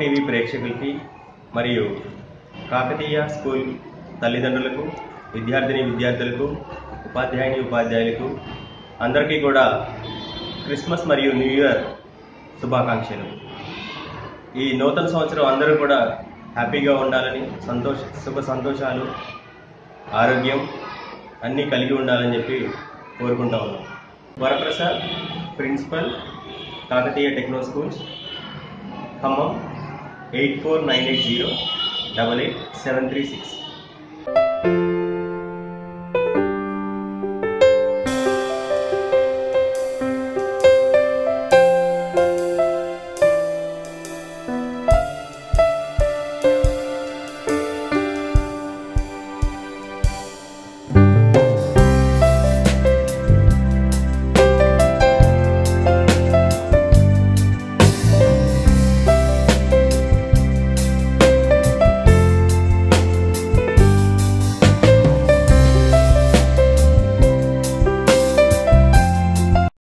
TV ప్రేక్షకులకి మరియు Kakatiya school తల్లిదండ్రులకు విద్యార్థిని విద్యార్థులకు ఉపాధ్యాయుని ఉపాధ్యాయులకు అందరికీ కూడా క్రిస్మస్ మరియు న్యూ ఇయర్ శుభాకాంక్షలు ఈ నూతన సంవత్సరం అందరూ కూడా హ్యాపీగా ఉండాలని సంతోష సుఖ సంతోషాలు ఆరోగ్యం అన్నీ కలిగి ఉండాలని చెప్పి కోరుకుంటా ఉన్నాం Varaprasad principal Kakatiya techno schools Khammam eight four nine eight zero double eight seven three six